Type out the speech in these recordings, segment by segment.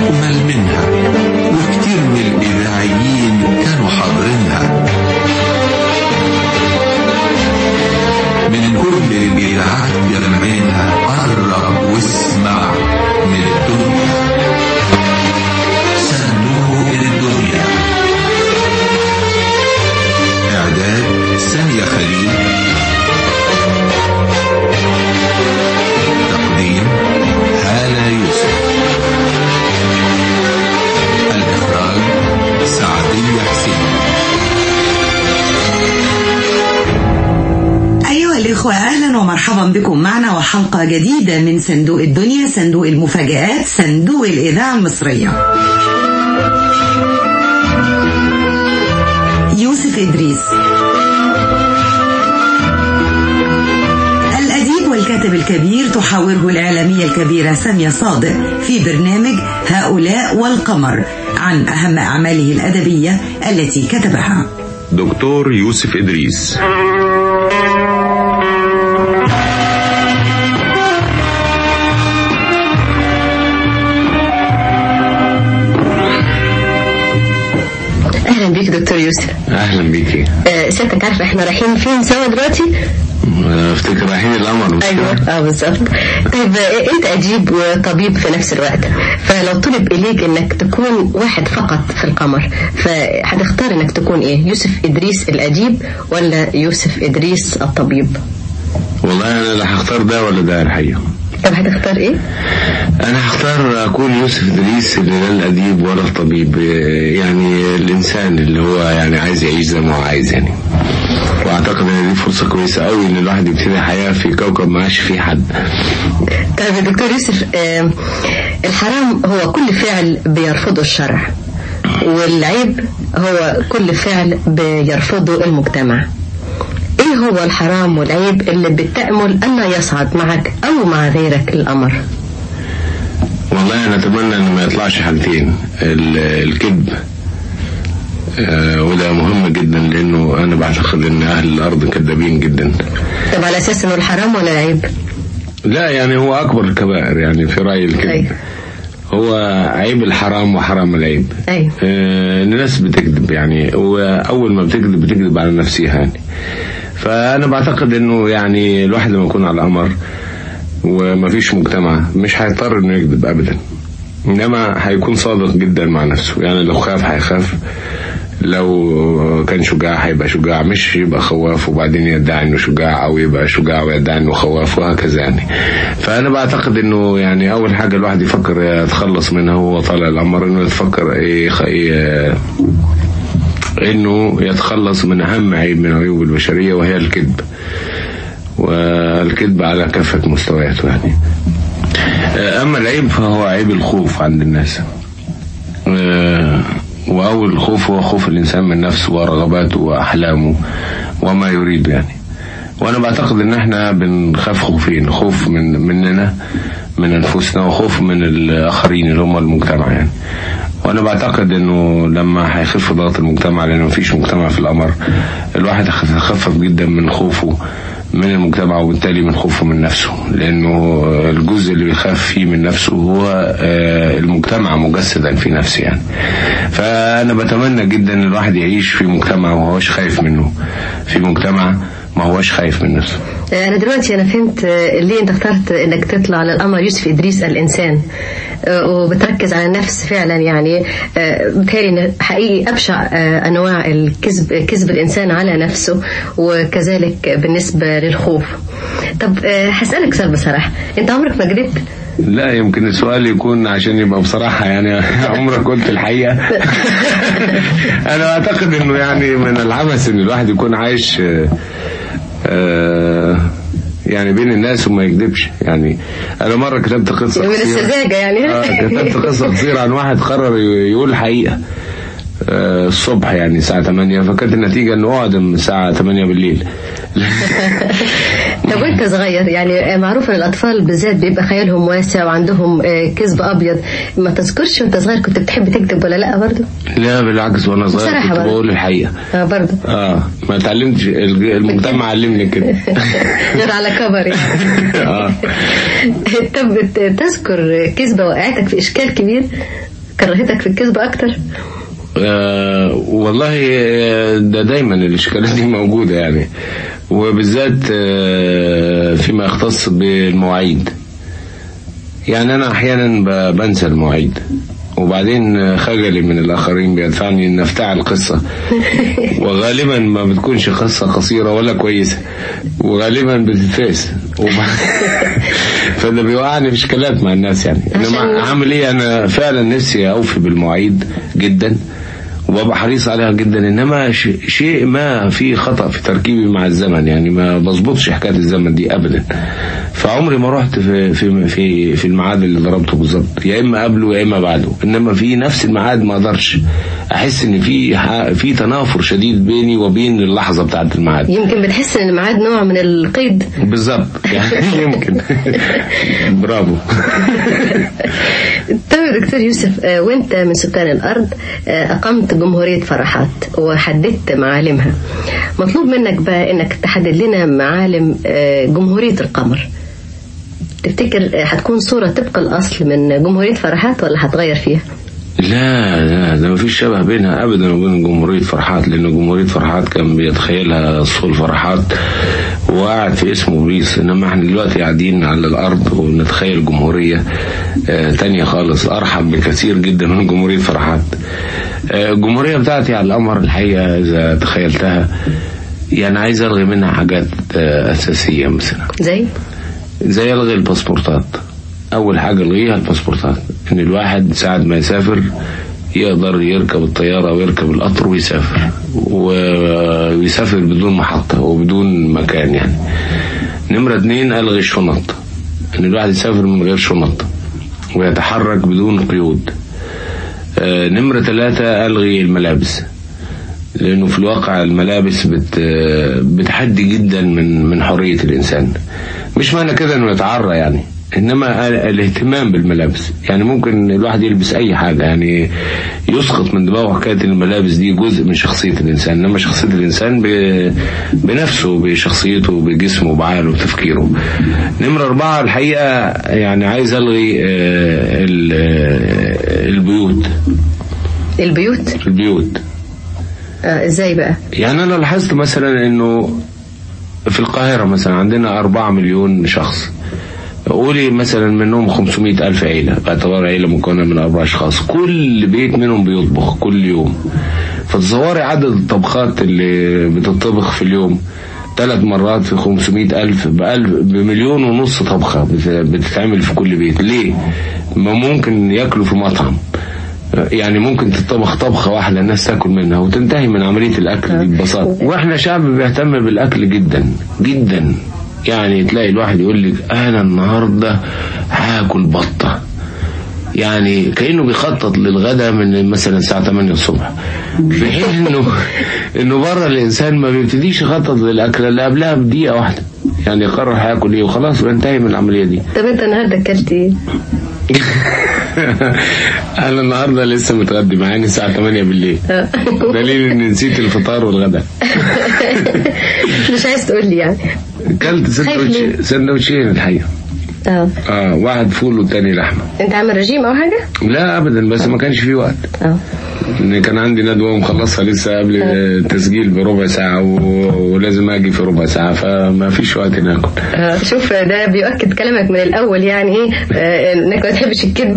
أجمل منها وكتير من الإذاعيين كانوا حاضرينها من كل الإذاعات جمعينها قرب واسمع من الدنيا صندوق الدنيا إعداد سامية خليل تقديم هالة يوسف الإخراج سعدية حسين أيها الإخوة أهلا ومرحبا بكم معنا وحلقة جديدة من صندوق الدنيا صندوق المفاجآت صندوق الإذاعة المصرية يوسف إدريس الأديب والكاتب الكبير تحاوره الإعلامية الكبيرة سامية صادق في برنامج هؤلاء والقمر عن أهم أعماله الأدبية التي كتبها دكتور يوسف إدريس اهلا بيك دكتور يوسف اهلا بيكي آه، سيادتك عارف احنا رايحين فين سوا دلوقتي افتكر رايحين القمر مش ايوه كده؟ اه بالظبط طيب آه، انت اديب وطبيب في نفس الوقت فلو طلب اليك انك تكون واحد فقط في القمر فهتختار انك تكون ايه يوسف ادريس الاديب ولا يوسف ادريس الطبيب والله انا لا هختار ده ولا ده الحقيقه طب هتختار ايه انا هختار اكون يوسف ادريس اللي لا الاديب ولا الطبيب يعني الانسان اللي هو يعني عايز يعيش زي ما هو عايز يعني واعتقد ان دي فرصه كويسه قوي ان الواحد يبتدي حياه في كوكب ما عاش فيه حد طيب يا دكتور يوسف آه، الحرام هو كل فعل بيرفضه الشرع والعيب هو كل فعل بيرفضه المجتمع ايه هو الحرام والعيب اللي بتأمل ان لا يصعد معك او مع غيرك الامر والله انا اتمنى ان ما يطلعش حاجتين ال- الكذب آه، وده مهم جدا لانه انا بعتقد ان اهل الارض كذابين جدا طب على اساس انه الحرام ولا العيب لا يعني هو اكبر الكبائر يعني في رايي الكذب أيوة. هو عيب الحرام وحرام العيب ايوه آه، الناس بتكذب يعني واول ما بتكذب بتكذب على نفسها يعني فانا بعتقد انه يعني الواحد لما يكون على القمر ومفيش مجتمع مش هيضطر انه يكذب ابدا انما هيكون صادق جدا مع نفسه يعني لو خاف هيخاف لو كان شجاع هيبقى شجاع مش يبقى خواف وبعدين يدعي انه شجاع او يبقى شجاع ويدعي انه خواف وهكذا يعني فانا بعتقد انه يعني اول حاجه الواحد يفكر يتخلص منها وهو طالع القمر انه يتفكر ايه, خ- إيه انه يتخلص من اهم عيب من عيوب البشريه وهي الكذب والكذب على كافه مستوياته يعني اما العيب فهو عيب الخوف عند الناس آه، واول خوف هو خوف الانسان من نفسه ورغباته واحلامه وما يريد يعني وانا بعتقد ان احنا بنخاف خوفين خوف من مننا من انفسنا وخوف من الاخرين اللي هم المجتمع يعني وانا بعتقد انه لما هيخف ضغط المجتمع لان مفيش مجتمع في القمر الواحد هيخفف جدا من خوفه من المجتمع وبالتالي من خوفه من نفسه لانه الجزء اللي بيخاف فيه من نفسه هو آه، المجتمع مجسدا في نفسه يعني فانا بتمنى جدا ان الواحد يعيش في مجتمع وما هوش خايف منه في مجتمع ما هوش خايف من نفسه آه، انا دلوقتي انا فهمت آه، ليه انت اخترت انك تطلع على القمر يوسف ادريس الانسان آه، وبتركز على النفس فعلا يعني آه، بتهيألي ان حقيقي ابشع آه، انواع الكذب كذب الانسان على نفسه وكذلك بالنسبه للخوف طب آه، هسألك سؤال بصراحه انت عمرك ما كذبت لا يمكن السؤال يكون عشان يبقى بصراحة يعني عمرك قلت الحقيقة أنا أعتقد إنه يعني من العبث إن الواحد يكون عايش آه، آه، يعني بين الناس وما يكذبش يعني أنا مرة كتبت قصة من قصيرة السذاجه يعني آه كتبت قصة قصيرة عن واحد قرر ي- يقول الحقيقة آه، الصبح يعني الساعة 8 فكانت النتيجة انه اقعد الساعة 8 بالليل طب وانت صغير يعني معروف ان الاطفال بالذات بيبقى خيالهم واسع وعندهم آه، كذب ابيض ما تذكرش وانت صغير كنت بتحب تكتب ولا لا برضه لا بالعكس وانا صغير بصراحة كنت برضه. بقول الحقيقه اه برضه اه ما اتعلمتش الج- المجتمع علمني كده غير على كبر يعني اه طب بت- تذكر كذبة وقعتك في إشكال كبير كرهتك في الكذبة أكتر آه والله آه، ده دايما الاشكالات دي موجوده يعني وبالذات آه فيما يختص بالمواعيد يعني انا احيانا ب- بنسى المواعيد وبعدين آه، خجلي من الاخرين بيدفعني ان افتعل قصه وغالبا ما بتكونش قصه قصيره ولا كويسه وغالبا بتتفاس وب- فده بيوقعني في اشكالات مع الناس يعني انما عشان- عامل ايه انا فعلا نفسي اوفي بالمواعيد جدا وببقى حريص عليها جدا انما ش- شيء ما في خطا في تركيبي مع الزمن يعني ما بظبطش حكايه الزمن دي ابدا فعمري ما رحت في في في في الميعاد اللي ضربته بالظبط يا اما قبله يا اما بعده انما في نفس الميعاد ما اقدرش احس ان في ح- في تنافر شديد بيني وبين اللحظه بتاعه الميعاد يمكن بتحس إن الميعاد نوع من القيد بالظبط يعني يمكن برافو طيب يا دكتور يوسف آه، وانت من سكان الأرض آه، أقمت جمهورية فرحات وحددت معالمها مطلوب منك بقى إنك تحدد لنا معالم آه، جمهورية القمر تفتكر آه، هتكون صورة طبق الأصل من جمهورية فرحات ولا هتغير فيها؟ لا لا ده مفيش شبه بينها ابدا وبين جمهوريه فرحات لان جمهوريه فرحات كان بيتخيلها صول فرحات وقعد في اسمه بوليس انما احنا دلوقتي قاعدين على الارض ونتخيل جمهوريه آه تانية خالص ارحب بكثير جدا من جمهوريه فرحات آه الجمهوريه بتاعتي على القمر الحقيقه اذا تخيلتها يعني عايز الغي منها حاجات آه اساسيه مثلا زي؟ زي الغي الباسبورتات اول حاجه الغيها الباسبورتات ان الواحد ساعة ما يسافر يقدر يركب الطيارة ويركب القطر ويسافر ويسافر بدون محطة وبدون مكان يعني نمرة اتنين الغي الشنط ان الواحد يسافر من غير شنط ويتحرك بدون قيود آه، نمرة ثلاثة الغي الملابس لانه في الواقع الملابس بت بتحدي جدا من من حريه الانسان مش معنى كده انه يتعرى يعني انما ال- الاهتمام بالملابس يعني ممكن الواحد يلبس اي حاجه يعني يسقط من دماغه حكايه إن الملابس دي جزء من شخصيه الانسان انما شخصيه الانسان ب... بنفسه بشخصيته بجسمه بعقله وتفكيره نمره اربعه الحقيقه يعني عايز الغي آه، ال- آه، البيوت البيوت البيوت آه ازاي بقى؟ يعني أنا لاحظت مثلا إنه في القاهرة مثلا عندنا أربعة مليون شخص قولي مثلا منهم 500 ألف عيلة باعتبار عيلة مكونة من أربع أشخاص كل بيت منهم بيطبخ كل يوم فتصوري عدد الطبخات اللي بتطبخ في اليوم ثلاث مرات في 500 ألف بألف بمليون ونص طبخة بت- بتتعمل في كل بيت ليه؟ ما ممكن ياكلوا في مطعم يعني ممكن تطبخ طبخة واحدة الناس تاكل منها وتنتهي من عملية الأكل دي ببساطة واحنا شعب بيهتم بالأكل جدا جدا يعني تلاقي الواحد يقول لك أنا النهاردة هاكل بطة يعني كأنه بيخطط للغدا من مثلا الساعة 8 الصبح في حين انه انه بره الانسان ما بيبتديش يخطط للاكله اللي قبلها بدقيقه واحده يعني يقرر هياكل ايه وخلاص وينتهي من العمليه دي طب انت النهارده اكلت ايه؟ انا النهارده لسه متغدي معاني الساعه 8 بالليل دليل اني نسيت الفطار والغداء مش عايز تقول لي يعني اكلت سندوتش ليه؟ سندوتشين الحقيقه اه اه واحد فول والتاني لحمه انت عامل رجيم او حاجه؟ لا ابدا بس ما كانش في وقت اه ان كان عندي ندوه ومخلصها لسه قبل التسجيل بربع ساعه و... ولازم اجي في ربع ساعه فما فيش وقت ناكل آه، شوف ده بيؤكد كلامك من الاول يعني ايه آه، انك ما تحبش الكذب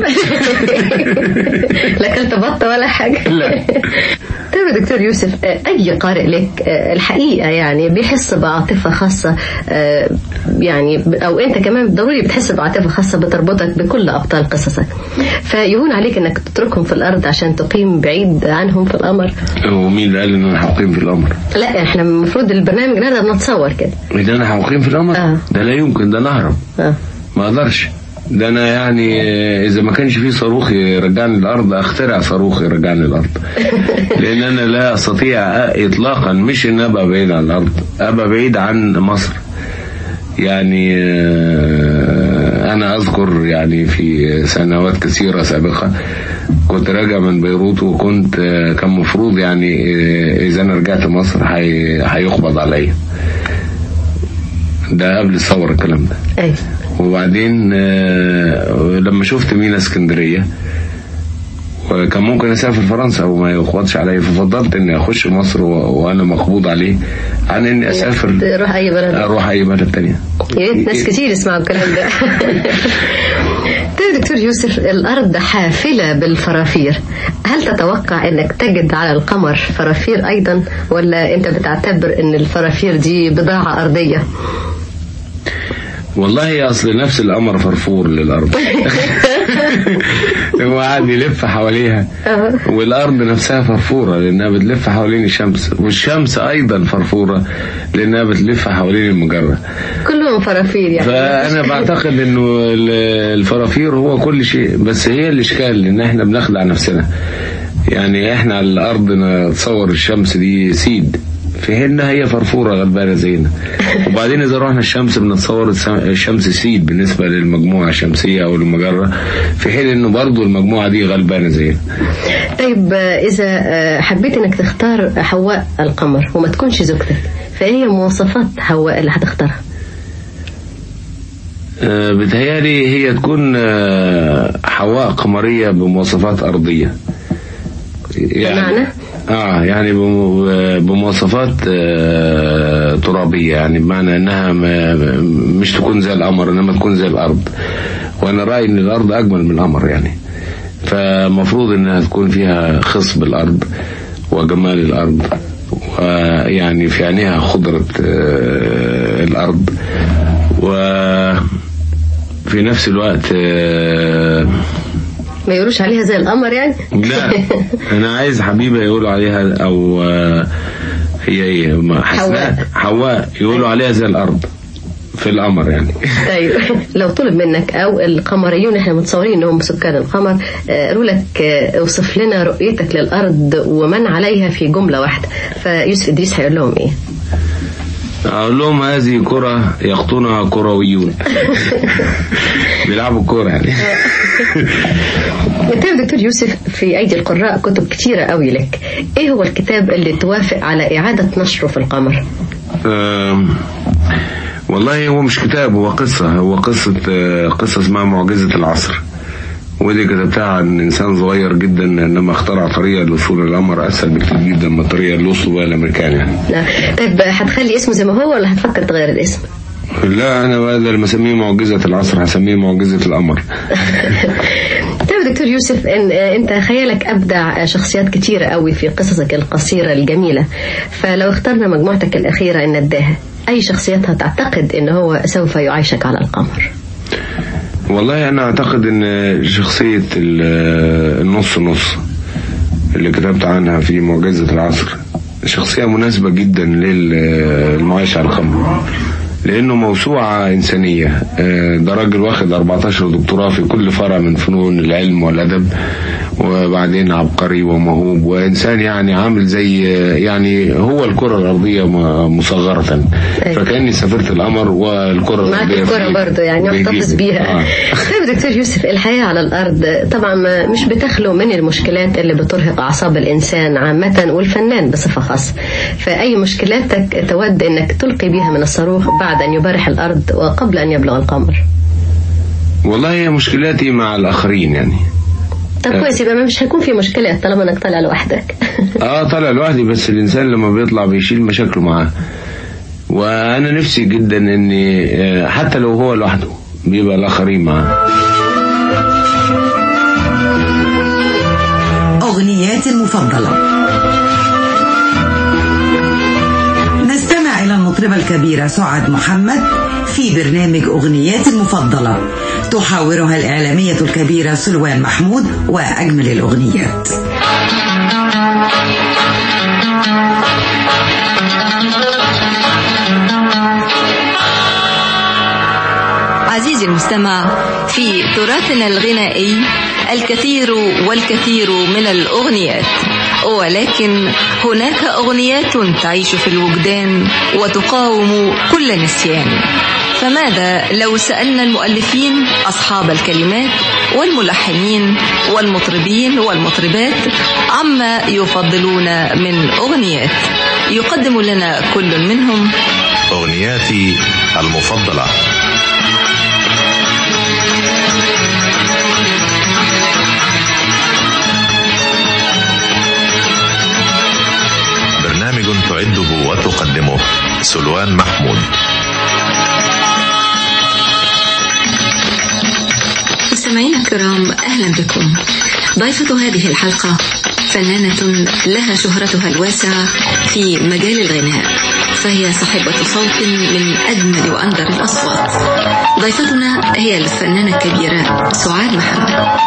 لا اكلت بطه ولا حاجه لا. طيب يا دكتور يوسف آه، اي قارئ لك آه، الحقيقه يعني بيحس بعاطفه خاصه آه، يعني ب- او انت كمان ضروري بتحس بعاطفه خاصه بتربطك بكل ابطال قصصك فيهون عليك انك تتركهم في الارض عشان تقيم بعيد عنهم في القمر ومين اللي قال ان انا هقيم في الامر لا احنا المفروض البرنامج نقدر نتصور كده ده انا هقيم في الامر آه. ده لا يمكن ده نهرب اه ما اقدرش ده انا يعني آه، اذا ما كانش في صاروخ يرجعني الارض اخترع صاروخ يرجعني الارض لان انا لا استطيع اطلاقا مش ان ابقى بعيد عن الارض ابقى بعيد عن مصر يعني آه، أنا أذكر يعني في سنوات كثيرة سابقة كنت راجع من بيروت وكنت آه، كان مفروض يعني آه، إذا أنا رجعت مصر هي- هيقبض عليا ده قبل الثورة الكلام ده أي وبعدين آه، لما شفت مينا اسكندرية وكان ممكن اسافر فرنسا وما يقبضش عليا ففضلت اني اخش مصر و- وانا مقبوض عليه عن اني اسافر تروح أي بلد اروح اي بلد تانية يا ريت ناس كتير يسمعوا الكلام ده طيب دكتور يوسف الأرض حافلة بالفرافير هل تتوقع أنك تجد على القمر فرافير أيضا ولا أنت بتعتبر أن الفرافير دي بضاعة أرضية والله اصل نفس القمر فرفور للارض هو قاعد يلف حواليها والارض نفسها فرفوره لانها بتلف حوالين الشمس والشمس ايضا فرفوره لانها بتلف حوالين المجره كلهم فرافير يعني فانا بعتقد انه ال- الفرافير هو كل شيء بس هي الاشكال ان احنا بنخدع نفسنا يعني احنا على الارض نتصور الشمس دي سيد في حين هي فرفوره غلبانه زينا وبعدين اذا رحنا الشمس بنتصور الس- الشمس سيد بالنسبه للمجموعه الشمسيه او المجره في حين انه برضو المجموعه دي غلبانه زينا طيب آه، إذا آه، حبيت أنك تختار حواء القمر وما تكونش زوجتك فهي مواصفات حواء اللي هتختارها آه، بتهيالي هي تكون آه، حواء قمرية بمواصفات أرضية بمعنى؟ اه يعني بم- بمواصفات آه، ترابية يعني بمعنى انها ما- مش تكون زي القمر انما تكون زي الارض وانا رأيي ان الارض اجمل من القمر يعني فمفروض انها تكون فيها خصب الارض وجمال الارض ويعني في عينيها خضرة آه، الارض وفي نفس الوقت آه، ما يقولوش عليها زي القمر يعني لا انا عايز حبيبه يقولوا عليها او آه، هي ايه ما- حسناء حواء يقولوا عليها زي الارض في القمر يعني طيب لو طلب منك او القمريون احنا متصورين انهم سكان القمر آه، قالوا لك آه، اوصف لنا رؤيتك للارض ومن عليها في جمله واحده فيوسف ادريس هيقول لهم ايه؟ اقول لهم هذه كرة يخطونها كرويون بيلعبوا كورة يعني طيب دكتور يوسف في ايدي القراء كتب كتيره قوي لك ايه هو الكتاب اللي توافق على اعاده نشره في القمر؟ آم، والله هو مش كتاب هو قصة هو قصة آه، قصة اسمها معجزة العصر ودي كتبتها عن انسان صغير جدا انما اخترع طريقه للوصول للقمر اسهل بكتير جدا من الطريقه اللي وصلوا بها الامريكان يعني لا. طيب هتخلي اسمه زي ما هو ولا هتفكر تغير الاسم؟ لا انا بدل ما اسميه معجزه العصر هسميه معجزه القمر طيب دكتور يوسف إن انت خيالك ابدع شخصيات كتيره قوي في قصصك القصيره الجميله فلو اخترنا مجموعتك الاخيره النداهه اي شخصياتها تعتقد ان هو سوف يعيشك على القمر والله انا اعتقد ان شخصيه ال- النص نص اللي كتبت عنها في معجزه العصر شخصيه مناسبه جدا للمعايشه على القمر لانه موسوعه انسانيه آه، ده راجل واخد 14 دكتوراه في كل فرع من فنون العلم والادب وبعدين عبقري وموهوب وانسان يعني عامل زي يعني هو الكره الارضيه م- مصغره أيوة. فكاني سافرت القمر والكره معك الارضيه الكرة في- برضه يعني في احتفظ جيبي. بيها آه. طيب دكتور يوسف الحياة على الأرض طبعا ما- مش بتخلو من المشكلات اللي بترهق أعصاب الإنسان عامة والفنان بصفة خاصة فأي مشكلاتك تود أنك تلقي بها من الصاروخ بعد أن يبارح الأرض وقبل أن يبلغ القمر والله هي مشكلاتي مع الآخرين يعني طب كويس يبقى مش هيكون في مشكلة طالما انك طالع لوحدك اه طالع لوحدي بس الإنسان لما بيطلع بيشيل مشاكله معاه وأنا نفسي جدا إن آه، حتى لو هو لوحده بيبقى الآخرين معاه أغنيات المفضلة نستمع إلى المطربة الكبيرة سعاد محمد في برنامج أغنيات المفضلة تحاورها الإعلامية الكبيرة سلوان محمود وأجمل الأغنيات عزيزي المستمع في تراثنا الغنائي الكثير والكثير من الأغنيات ولكن هناك أغنيات تعيش في الوجدان وتقاوم كل نسيان فماذا لو سألنا المؤلفين أصحاب الكلمات والملحنين والمطربين والمطربات عما يفضلون من أغنيات يقدم لنا كل منهم أغنياتي المفضلة برنامج تعده وتقدمه سلوان محمود مستمعينا الكرام أهلا بكم ضيفة هذه الحلقة فنانة لها شهرتها الواسعة في مجال الغناء فهي صاحبة صوت من أجمل وأنظر الأصوات ضيفتنا هي الفنانة الكبيرة سعاد محمد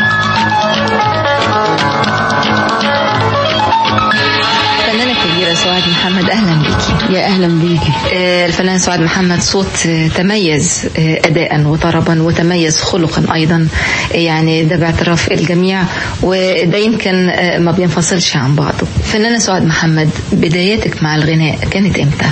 الفنانة الكبيرة سعاد محمد أهلا بك يا اهلا بيكي آه، الفنان سعاد محمد صوت آه، تميز آه، أداء وطربا وتميز خلقا أيضا آه، يعني ده باعتراف الجميع وده يمكن آه، ما بينفصلش عن بعضه فنانة سعاد محمد بداياتك مع الغناء كانت إمتى؟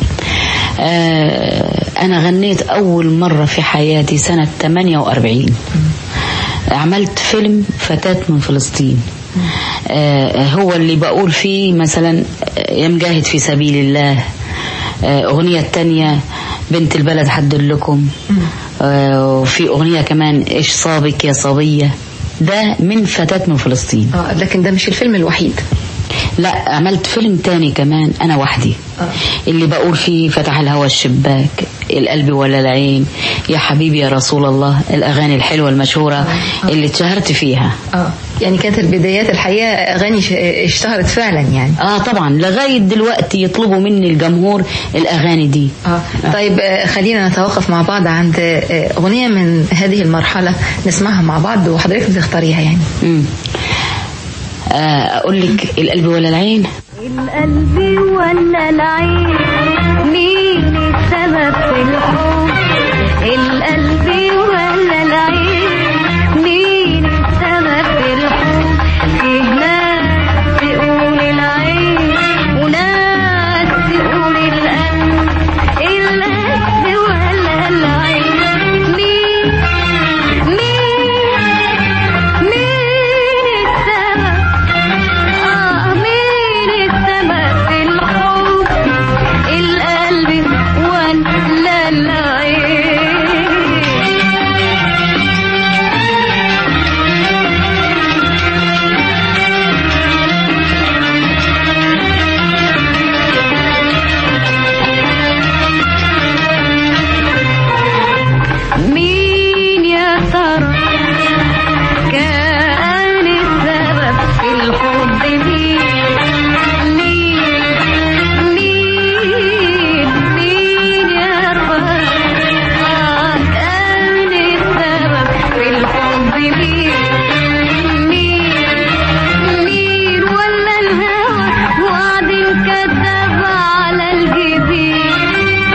آه انا غنيت اول مرة في حياتي سنة 48 عملت فيلم فتاة من فلسطين آه هو اللي بقول فيه مثلا آه، يا مجاهد في سبيل الله آه، أغنية تانية بنت البلد حدلكم آه، وفي أغنية كمان إيش صابك يا صبية ده من فتاة من فلسطين آه لكن ده مش الفيلم الوحيد لا عملت فيلم تاني كمان انا وحدي اللي بقول فيه فتح الهوى الشباك القلب ولا العين يا حبيبي يا رسول الله الاغاني الحلوه المشهوره اللي اتشهرت فيها اه يعني كانت البدايات الحقيقة أغاني ش- اشتهرت فعلا يعني اه طبعا لغايه دلوقتي يطلبوا مني الجمهور الاغاني دي آه. طيب آه، خلينا نتوقف مع بعض عند آه، أغنية من هذه المرحلة نسمعها مع بعض وحضرتك بتختاريها يعني مم. آه اقول لك القلب ولا العين القلب ولا العين مين السبب في الحب القلب ولا العين مين السبب في الحب في ناس تقول العين وناس تقول القلب القلب ولا العين مين مين مين السبب آه مين السبب في الحب القلب ولا العين مين يا ترى كان السبب في الحب مين مين مين مين يا ترى آه، كان السبب في الحب مين مين مين ولا الهوى وعد كتب على الجبين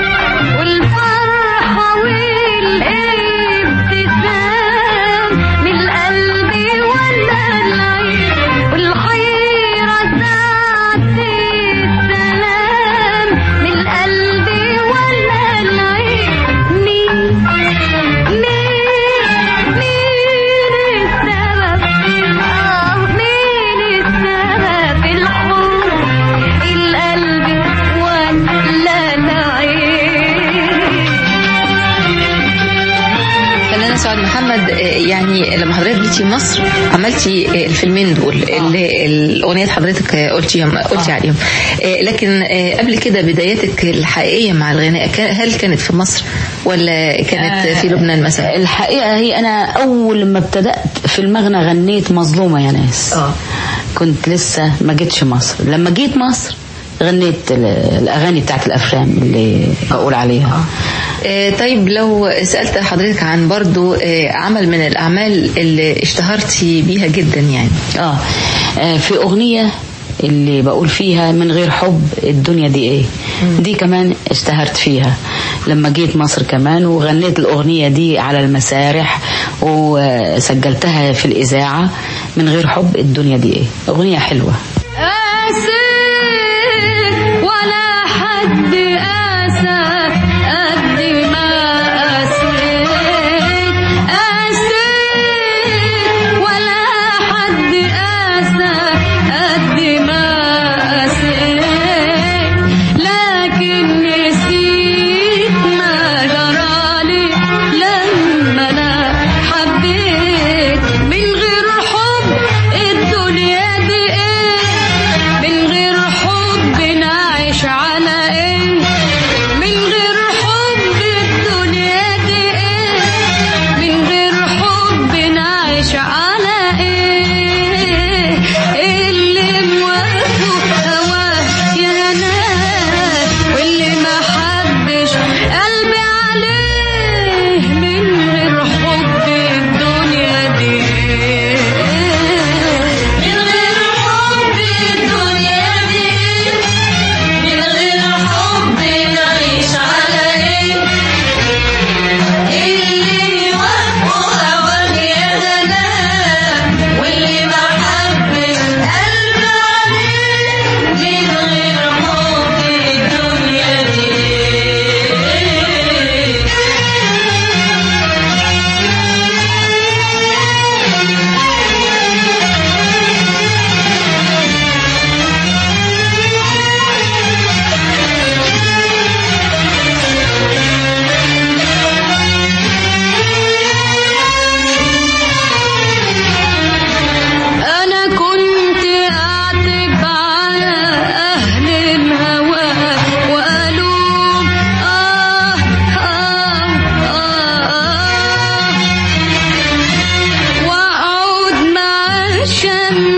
والفرحة والابتسام من القلب ولا العين والحيرة ساعة السلام من القلب ولا العين مين مين مين السبب آه مين السبب في الحب القلب ولا العين فنانة سعاد محمد آه، يعني لما حضرتك جيتي مصر عملتي آه، الفيلمين دول اللي الأغنيات حضرتك آه، قلتيهم قلتي عليهم آه، لكن آه، قبل كده بداياتك الحقيقية مع الغناء كا- هل كانت في مصر ولا كانت في لبنان مثلا؟ الحقيقه هي انا اول ما ابتدات في المغنى غنيت مظلومه يا ناس اه كنت لسه ما جيتش مصر لما جيت مصر غنيت ال- الاغاني بتاعت الافلام اللي بقول عليها آه، طيب لو سألت حضرتك عن برضو آه، عمل من الأعمال اللي اشتهرتي بيها جدا يعني اه آه، في اغنيه اللي بقول فيها من غير حب الدنيا دي ايه دي كمان اشتهرت فيها لما جيت مصر كمان وغنيت الاغنيه دي على المسارح وسجلتها في الاذاعه من غير حب الدنيا دي ايه اغنيه حلوه قاسيت ولا حد قاسى قد ما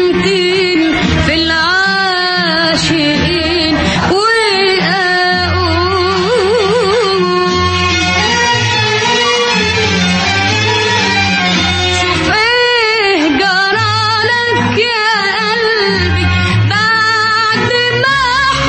تمكين في العاشقين وأقول شوف ايه جرالك يا قلبي بعد ما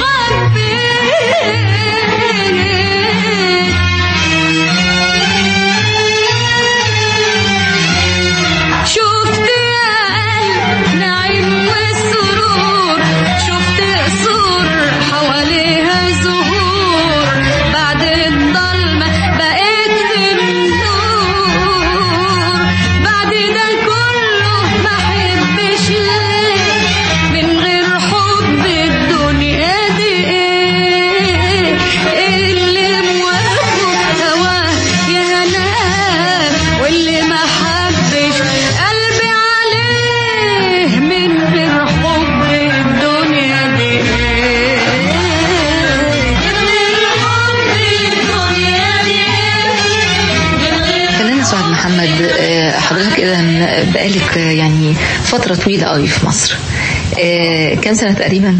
حبيت شفت يا قلب نعيم والسرور شفت قصور حواليها زهور بعد الضلمة بقيت في النور بعد ده كله ما حبش ليه من غير حب الدنيا دي ايه اللي موافقه هواه يا هناه واللي ما حبش قلبي عليه من غير حب الدنيا دي ايه من غير حب الدنيا دي فنان سعاد محمد آه، حضرتك اذا بقالك آه، يعني فتره طويله قوي في مصر آه، كام سنه تقريبا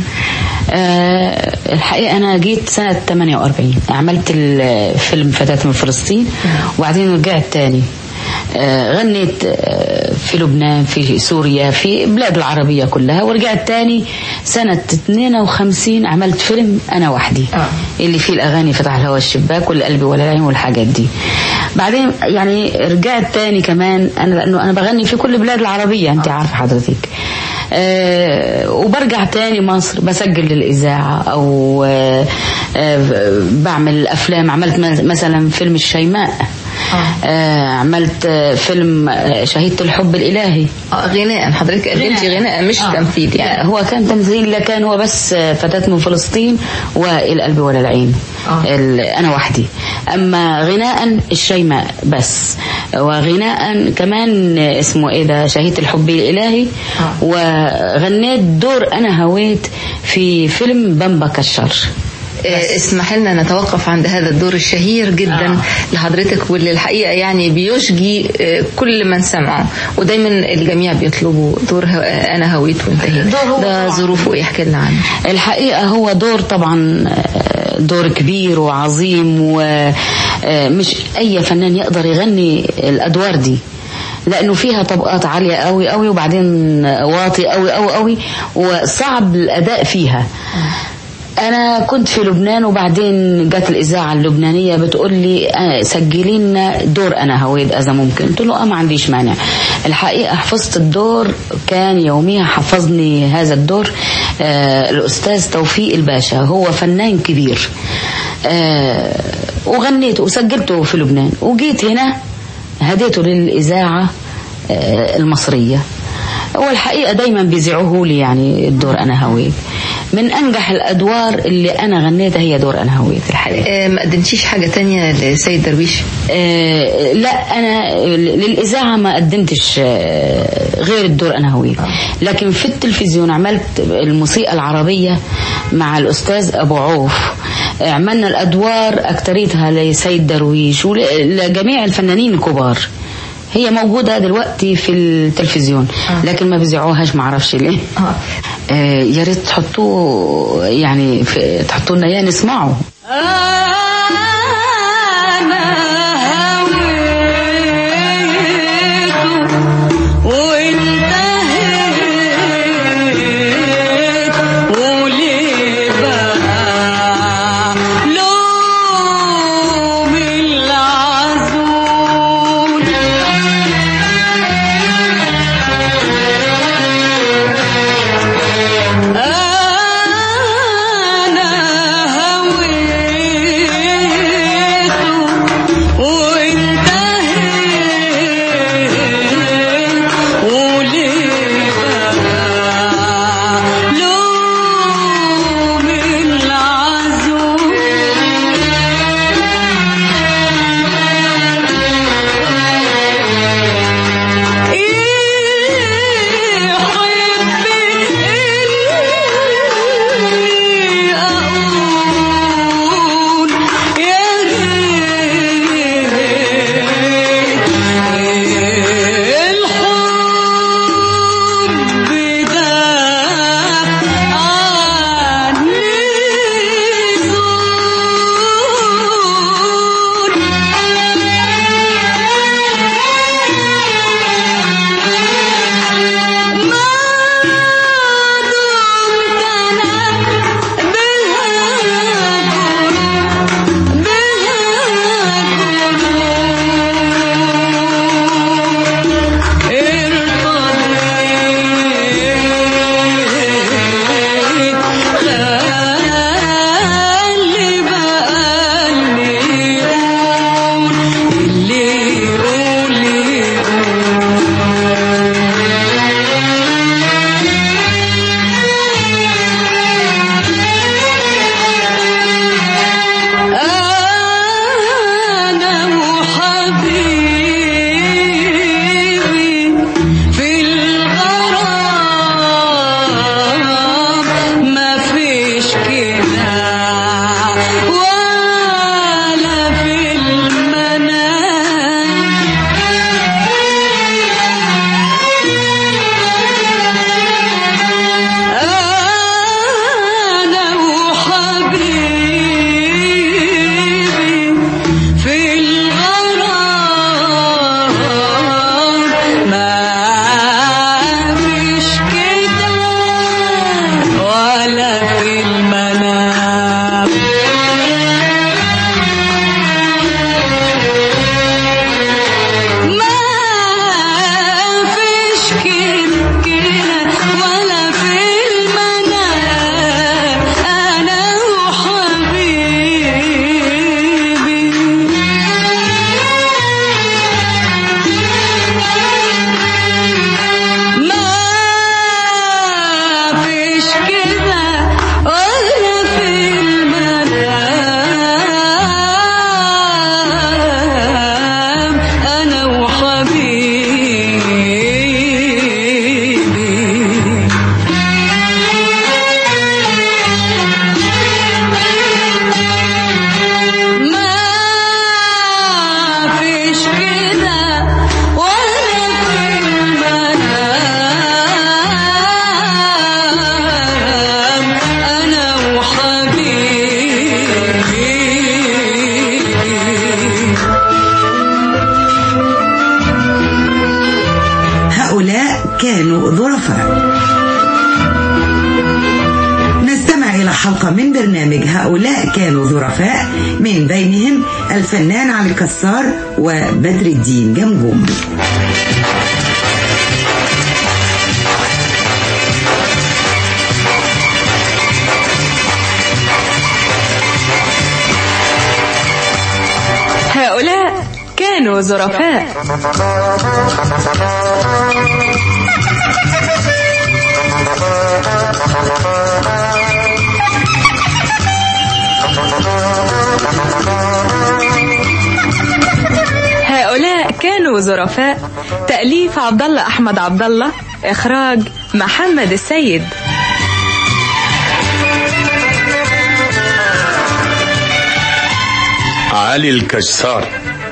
آه، الحقيقة أنا جيت سنة 48 عملت الفيلم فتاة من فلسطين وبعدين رجعت تاني آه، غنيت آه، في لبنان في سوريا في بلاد العربية كلها ورجعت تاني سنة 52 عملت فيلم أنا وحدي اللي فيه الأغاني فتح الهوى الشباك والقلب ولا العين والحاجات دي بعدين يعني رجعت تاني كمان أنا لأنه أنا بغني في كل بلاد العربية أنت عارفة حضرتك آه، وبرجع تاني مصر بسجل للإذاعة أو آه، آه، بعمل أفلام عملت م- مثلا فيلم الشيماء آه، عملت آه، فيلم آه، شهيدة الحب الإلهي آه، غناء حضرتك قدمتي غناء مش آه. تمثيل يعني هو كان تمثيل لكن هو بس آه، فتاة من فلسطين والقلب ولا العين آه. ال- أنا وحدي أما غناء الشيماء بس وغناء كمان آه، اسمه إيه ده شهيدة الحب الإلهي آه. وغنيت دور أنا هويت في فيلم بامبا كشر آه، اسمح لنا نتوقف عند هذا الدور الشهير جدا آه. لحضرتك واللي الحقيقة يعني بيشجي آه، كل من سمعه ودايما الجميع بيطلبوا دور هو- آه، أنا هويت وانتهيت دور هو ده طبعاً. ظروفه إيه يحكي لنا عنه الحقيقة هو دور طبعا آه، دور كبير وعظيم ومش أي فنان يقدر يغني الأدوار دي لأنه فيها طبقات عالية قوي قوي وبعدين واطي قوي قوي قوي وصعب الأداء فيها أنا كنت في لبنان وبعدين جت الإذاعة اللبنانية بتقول لي آه، سجلي لنا دور أنا هويد إذا ممكن قلت له آه ما عنديش مانع الحقيقة حفظت الدور كان يوميها حفظني هذا الدور آه الأستاذ توفيق الباشا هو فنان كبير آه وغنيته وسجلته في لبنان وجيت هنا هديته للإذاعة آه المصرية هو الحقيقة دايما بيذيعوه لي يعني الدور أنا هويت من أنجح الأدوار اللي أنا غنيتها هي دور أنا هويت الحقيقة آه، ما قدمتيش حاجة تانية لسيد درويش آه، لا انا للاذاعه ما قدمتش آه، غير الدور انا هويت لكن في التلفزيون عملت الموسيقى العربيه مع الاستاذ ابو عوف آه، عملنا الادوار اكتريتها لسيد درويش ولجميع الفنانين الكبار هي موجودة دلوقتي في التلفزيون لكن ما بيذيعوهاش معرفش ليه آه، يا ريت تحطوه يعني في- تحطوا لنا اياه نسمعه أنا هويت حلقة من برنامج هؤلاء كانوا ظرفاء من بينهم الفنان علي الكسار وبدر الدين جمجوم هؤلاء كانوا ظرفاء هؤلاء كانوا ظرفاء تأليف عبد الله أحمد عبد الله إخراج محمد السيد علي الكسار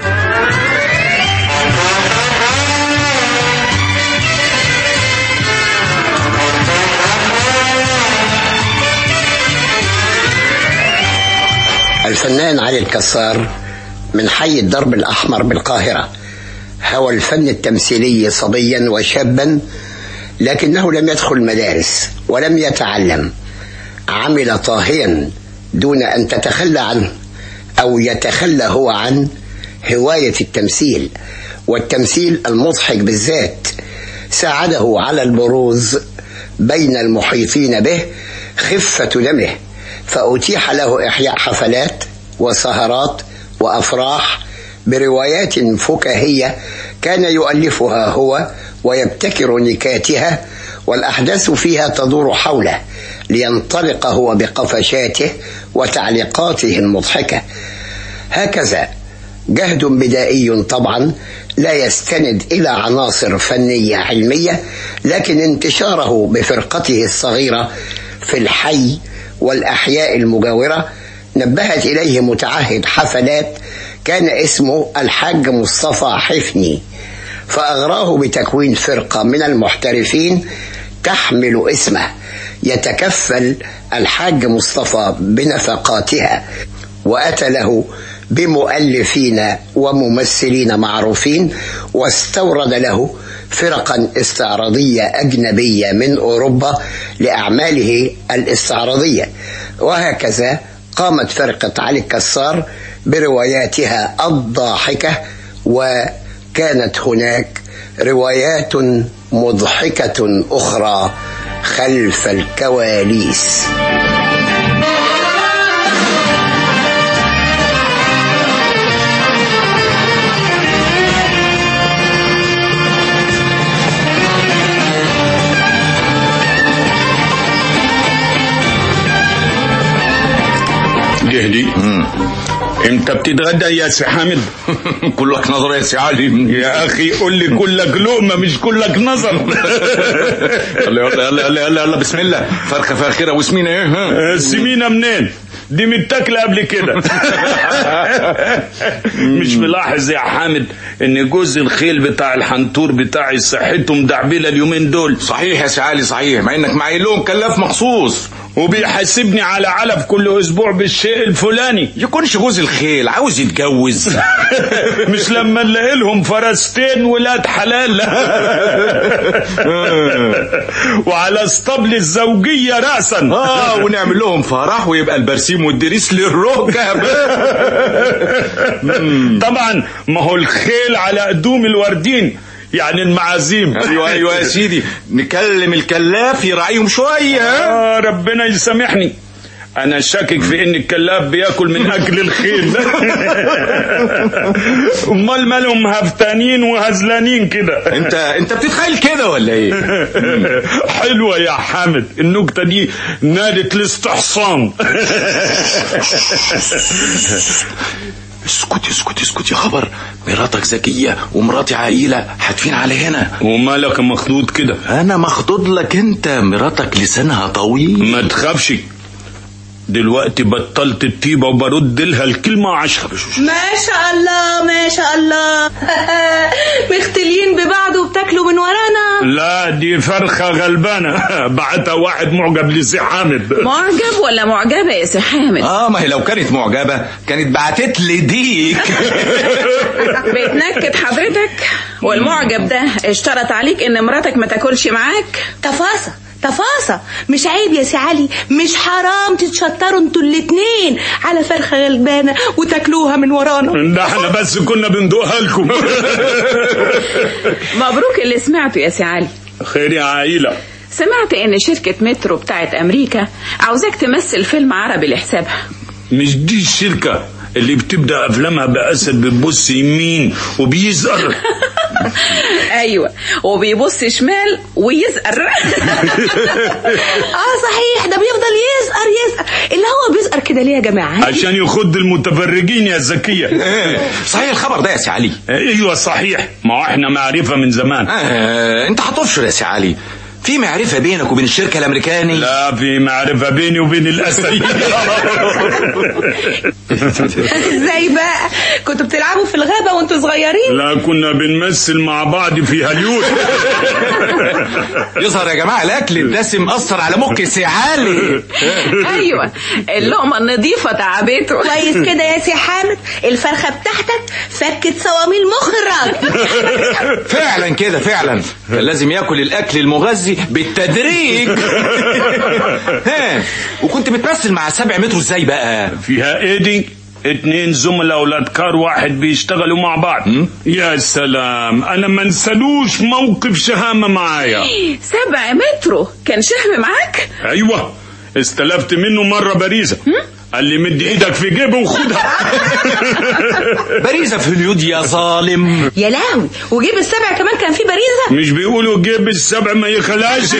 الفنان علي الكسار من حي الدرب الأحمر بالقاهرة هوى الفن التمثيلي صبيا وشابا لكنه لم يدخل مدارس ولم يتعلم عمل طاهيا دون أن تتخلى عنه أو يتخلى هو عن هواية التمثيل والتمثيل المضحك بالذات ساعده على البروز بين المحيطين به خفة دمه فأتيح له إحياء حفلات وسهرات وأفراح بروايات فكاهية كان يؤلفها هو ويبتكر نكاتها والأحداث فيها تدور حوله لينطلق هو بقفشاته وتعليقاته المضحكة هكذا جهد بدائي طبعا لا يستند إلى عناصر فنية علمية لكن انتشاره بفرقته الصغيرة في الحي والأحياء المجاورة نبهت إليه متعهد حفلات كان اسمه الحاج مصطفى حفني فأغراه بتكوين فرقة من المحترفين تحمل اسمه يتكفل الحاج مصطفى بنفقاتها وأتى له بمؤلفين وممثلين معروفين واستورد له فرقا استعراضية أجنبية من أوروبا لأعماله الاستعراضية وهكذا قامت فرقة علي الكسار برواياتها الضاحكة وكانت هناك روايات مضحكة أخرى خلف الكواليس جهدي انت بتتغدى يا سي حامد كلك نظر يا سي علي يا اخي قول لي كلك لقمه مش كلك نظر يلا يلا يلا يلا, يلا, يلا بسم الله فرخه فاخره وسمينه ايه ها؟ سمينه منين دي متاكله قبل كده مش ملاحظ يا حامد ان جوز الخيل بتاع الحنطور بتاعي صحته مدعبله اليومين دول صحيح يا سي علي صحيح مع انك معين لهم كلاف مخصوص وبيحاسبني على علف كل اسبوع بالشيء الفلاني يكونش جوز الخيل عاوز يتجوز مش لما نلاقي لهم فرستين ولاد حلال وعلى اسطبل الزوجية رأسا اه ونعمل لهم فرح ويبقى البرسيم والدريس للركب طبعا ما هو الخيل على قدوم الوردين يعني المعازيم ايوه ايوه يا سيدي نكلم الكلاف يراعيهم شويه اه ربنا يسامحني انا شاكك في ان الكلاب بياكل من اكل الخيل امال مالهم هفتانين وهزلانين كده انت انت بتتخيل كده ولا ايه حلوه يا حامد النكته دي نادت الاستحصان اسكت اسكت اسكت يا خبر مراتك ذكية ومراتي عقيلة حاتفين على هنا ومالك مخضوض كده انا مخضوض لك انت مراتك لسانها طويل ما تخافش دلوقتي بطلت الطيبة وبرد لها الكلمة عشرة ما شاء الله ما شاء الله مختلين ببعض وبتاكلوا من ورانا لا دي فرخة غلبانة بعتها واحد معجب لسي حامد معجب ولا معجبة يا سي حامد اه ما هي لو كانت معجبة كانت بعتت لي ديك بتنكد حضرتك والمعجب ده اشترط عليك ان مراتك ما تاكلش معاك تفاصة تفاصة مش عيب يا سي علي مش حرام تتشطروا انتوا الاتنين على فرخة غلبانة وتاكلوها من ورانا ده احنا بس كنا بندوقها لكم مبروك اللي سمعته يا سي علي خير يا عائلة سمعت ان شركة مترو بتاعت امريكا عاوزاك تمثل فيلم عربي لحسابها مش دي الشركة اللي بتبدأ أفلامها بأسد بتبص يمين وبيزقر ايوه وبيبص شمال ويزقر اه صحيح ده بيفضل يزقر يزقر اللي هو بيزقر كده ليه يا جماعة عشان يخض المتفرجين يا زكية صحيح الخبر ده يا سي علي ايوه صحيح ما هو احنا معرفة من زمان آه انت هتبشر يا سي علي في معرفة بينك وبين الشركة الأمريكاني لا في معرفة بيني وبين الأسد ازاي بقى كنتوا بتلعبوا في الغابة وانتوا صغيرين لا كنا بنمثل مع بعض في هوليود يظهر يا جماعة الأكل الدسم أثر على مخ سي علي ايوه اللقمة النظيفة تعبته كويس كده يا سي حامد الفرخة بتاعتك فكت صواميل مخ الراجل فعلا كده فعلا كان لازم ياكل الأكل المغذي بالتدريج ها وكنت بتمثل مع سبع مترو ازاي بقى فيها ايه دي اتنين زملاء اولاد كار واحد بيشتغلوا مع بعض يا سلام انا ما انسلوش موقف شهامة معايا سبع مترو كان شهم معاك ايوه استلفت منه مرة باريزة قال لي مد ايدك في جيبه وخدها باريزة في هوليود يا ظالم يا لهوي وجيب السبع كمان كان فيه باريزة مش بيقولوا جيب السبع ما يخلاش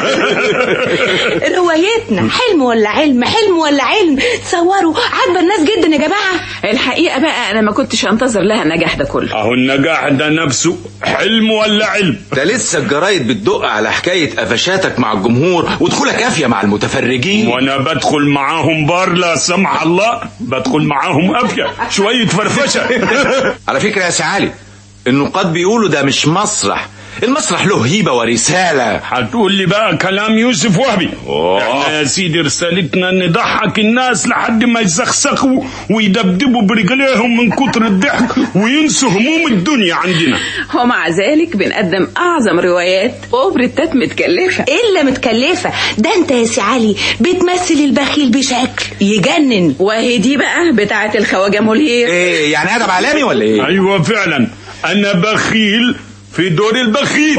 روايتنا حلم ولا علم حلم ولا علم تصوروا عاجبه الناس جدا يا جماعة الحقيقة بقى انا ما كنتش انتظر لها النجاح ده كله اهو النجاح ده نفسه حلم ولا علم ده لسه الجرايد بتدق على حكاية قفشاتك مع الجمهور ودخولك قافية مع المتفرجين وانا بدخل معاهم بار لا سمح الله بدخل معاهم قافية شوية فرفشة على فكرة يا سي علي النقاد بيقولوا ده مش مسرح المسرح له هيبة ورسالة هتقول لي بقى كلام يوسف وهبي أوه. احنا يا سيدي رسالتنا نضحك الناس لحد ما يزخسخوا ويدبدبوا برجليهم من كتر الضحك وينسوا هموم الدنيا عندنا ومع ذلك بنقدم اعظم روايات وبرتات متكلفة الا متكلفة ده انت يا سي علي بتمثل البخيل بشكل يجنن وهي دي بقى بتاعة الخواجة مولير ايه يعني ادب عالمي ولا ايه ايوه فعلا انا بخيل في دور البخيل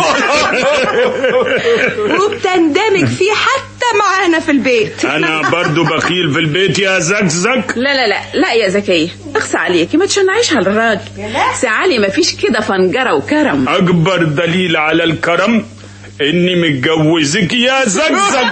وبتندمج فيه حتى معانا في البيت انا برضو بخيل في البيت يا زكزك لا لا لا لا يا زكية اخصى عليكي ما تشنعيش على الراجل سي علي ما فيش كده فنجرة وكرم اكبر دليل على الكرم اني متجوزك يا زكزك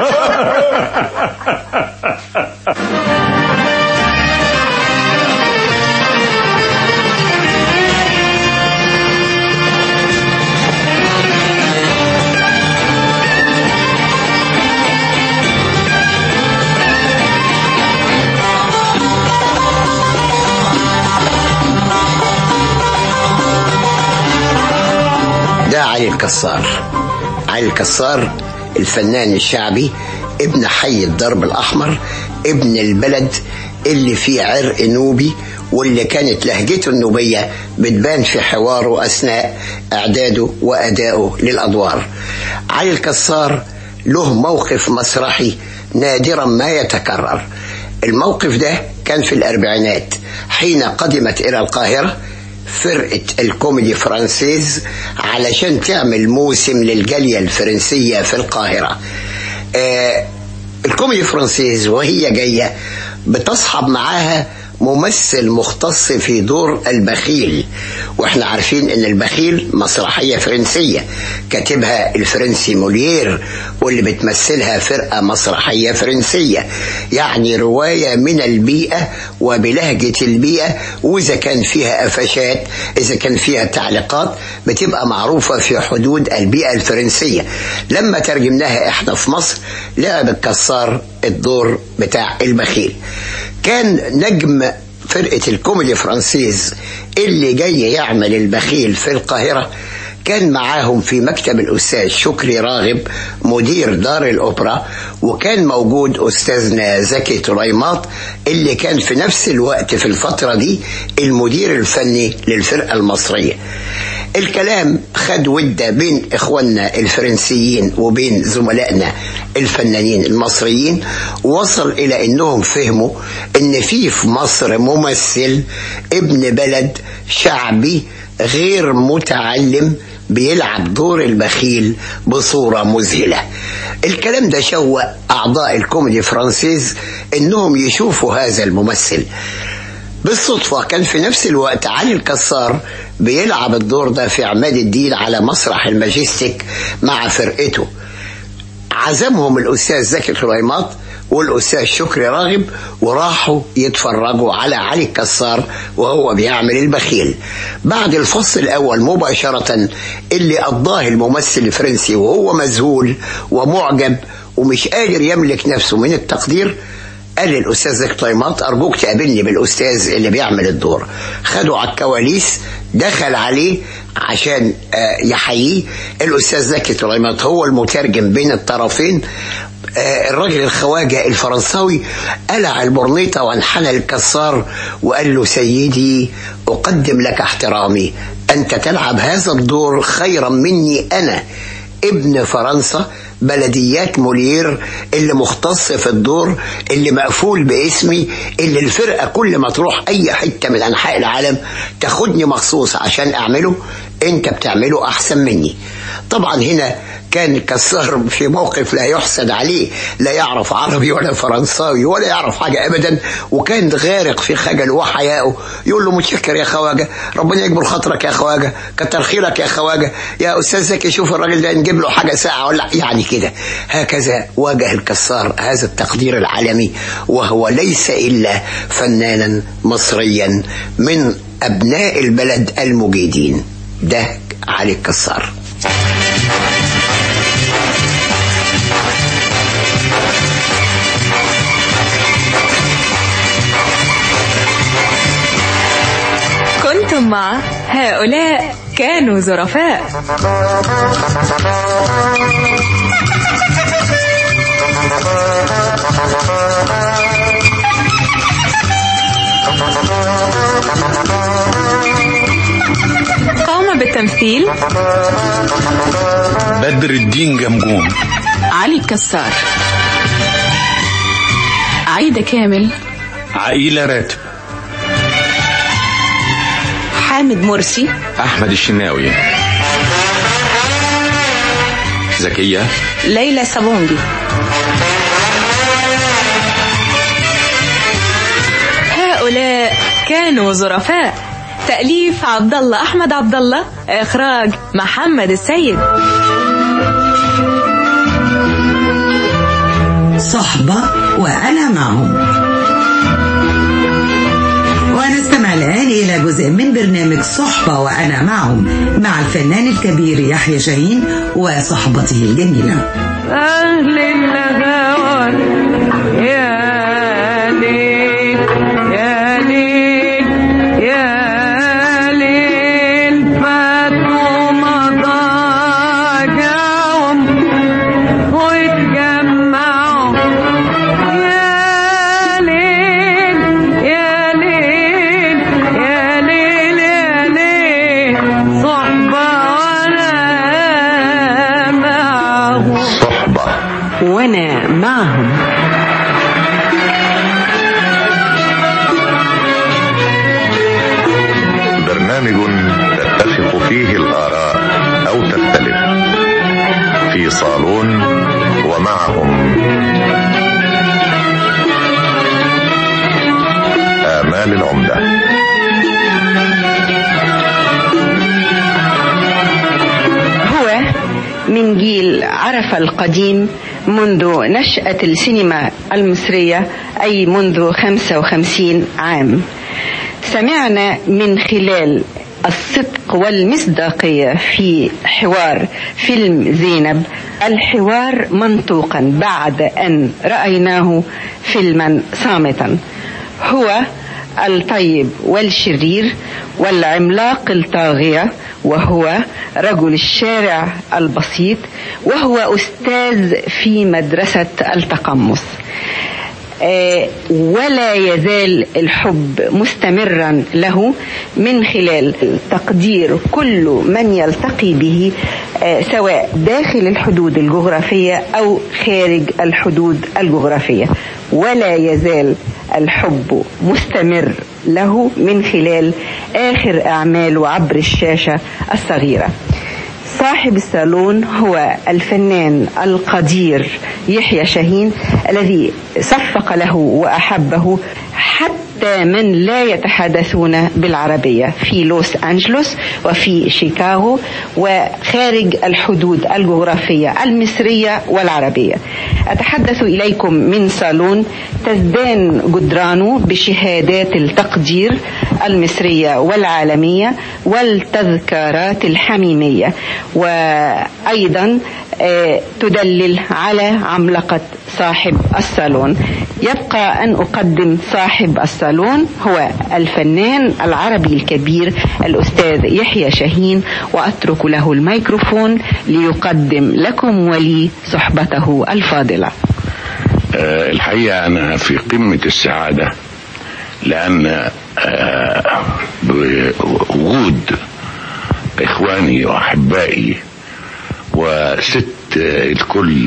ده علي الكسار علي الكسار الفنان الشعبي ابن حي الدرب الأحمر ابن البلد اللي فيه عرق نوبي واللي كانت لهجته النوبية بتبان في حواره أثناء إعداده وأدائه للأدوار علي الكسار له موقف مسرحي نادرا ما يتكرر الموقف ده كان في الأربعينات حين قدمت إلى القاهرة فرقة الكوميدي فرانسيز علشان تعمل موسم للجالية الفرنسية في القاهرة آه الكوميدي فرانسيز وهي جاية بتصحب معاها ممثل مختص في دور البخيل واحنا عارفين ان البخيل مسرحية فرنسية كاتبها الفرنسي موليير واللي بتمثلها فرقة مسرحية فرنسية يعني رواية من البيئة وبلهجة البيئة واذا كان فيها قفشات اذا كان فيها تعليقات بتبقى معروفة في حدود البيئة الفرنسية لما ترجمناها احنا في مصر لعب الكسار الدور بتاع البخيل كان نجم فرقة الكوميدي فرانسيز اللي جاي يعمل البخيل في القاهرة كان معاهم في مكتب الأستاذ شكري راغب مدير دار الأوبرا وكان موجود أستاذنا زكي طليمات اللي كان في نفس الوقت في الفترة دي المدير الفني للفرقة المصرية الكلام خد ودة بين إخواننا الفرنسيين وبين زملائنا الفنانين المصريين وصل إلى أنهم فهموا أن في في مصر ممثل ابن بلد شعبي غير متعلم بيلعب دور البخيل بصورة مذهلة الكلام ده شوق أعضاء الكوميدي فرانسيز إنهم يشوفوا هذا الممثل بالصدفة كان في نفس الوقت علي الكسار بيلعب الدور ده في عماد الدين على مسرح الماجستيك مع فرقته عزمهم الأستاذ زكي طليمات والأستاذ شكري راغب وراحوا يتفرجوا على علي الكسار وهو بيعمل البخيل بعد الفصل الأول مباشرة اللي قضاه الممثل الفرنسي وهو مذهول ومعجب ومش قادر يملك نفسه من التقدير قال للأستاذ زكي طيمات أرجوك تقابلني بالأستاذ اللي بيعمل الدور خدوا على الكواليس دخل عليه عشان آه، يحييه الأستاذ زكي طليمات هو المترجم بين الطرفين آه، الراجل الخواجة الفرنساوي قلع البرنيطة وانحنى الكسار وقال له سيدي أقدم لك احترامي أنت تلعب هذا الدور خيرا مني أنا ابن فرنسا بلديات مولير اللي مختص في الدور اللي مقفول باسمي اللي الفرقة كل ما تروح أي حتة من أنحاء العالم تاخدني مخصوص عشان أعمله أنت بتعمله أحسن مني طبعا هنا كان كسار في موقف لا يحسد عليه لا يعرف عربي ولا فرنساوي ولا يعرف حاجة أبدا وكان غارق في خجله وحيائه يقول له متشكر يا خواجة ربنا يكبر خاطرك يا خواجة كتر خيرك يا خواجة يا أستاذ زكي شوف الراجل ده نجيب له حاجة ساعة ولا يعني كده هكذا واجه الكسار هذا التقدير العالمي وهو ليس إلا فنانا مصريا من أبناء البلد المجيدين ده علي الكسار كنتم مع هؤلاء كانوا ظرفاء قام بالتمثيل بدر الدين جمجوم علي الكسار عايدة كامل عقيلة راتب حامد مرسي أحمد الشناوي زكية ليلى صابونجي هؤلاء كانوا ظرفاء تأليف عبد الله أحمد عبد الله إخراج محمد السيد صحبة وأنا معهم ونستمع الآن إلى جزء من برنامج صحبة وأنا معهم مع الفنان الكبير يحيى شاهين وصحبته الجميلة أهل الهوى يا ليل يا ليل يا ليل فاتوا مضاجعهم واتجمعوا يا ليل يا ليل يا ليل يا ليل صحبة وأنا معهم صحبة وأنا معهم برنامج تتفق فيه الآراء أو تختلف في صالون ومعهم آمال العمدة هو من جيل عرف القديم منذ نشأة السينما المصرية أي منذ 55 عام سمعنا من خلال الصدق والمصداقية في حوار فيلم زينب الحوار منطوقا بعد أن رأيناه فيلما صامتا هو الطيب والشرير والعملاق الطاغية وهو رجل الشارع البسيط وهو أستاذ في مدرسة التقمص آه، ولا يزال الحب مستمرا له من خلال تقدير كل من يلتقي به آه، سواء داخل الحدود الجغرافية أو خارج الحدود الجغرافية ولا يزال الحب مستمر له من خلال آخر أعماله عبر الشاشة الصغيرة صاحب الصالون هو الفنان القدير يحيى شاهين الذي صفق له وأحبه حتى من لا يتحدثون بالعربية في لوس أنجلوس وفي شيكاغو وخارج الحدود الجغرافية المصرية والعربية أتحدث إليكم من صالون تزدان جدرانه بشهادات التقدير المصرية والعالمية والتذكارات الحميمية وأيضا آه، تدلل على عملقة صاحب الصالون يبقى أن أقدم صاحب الصالون هو الفنان العربي الكبير الأستاذ يحيى شاهين وأترك له الميكروفون ليقدم لكم ولي صحبته الفاضلة آه، الحقيقة أنا في قمة السعادة لأن آه، بوجود إخواني وأحبائي وست آه، الكل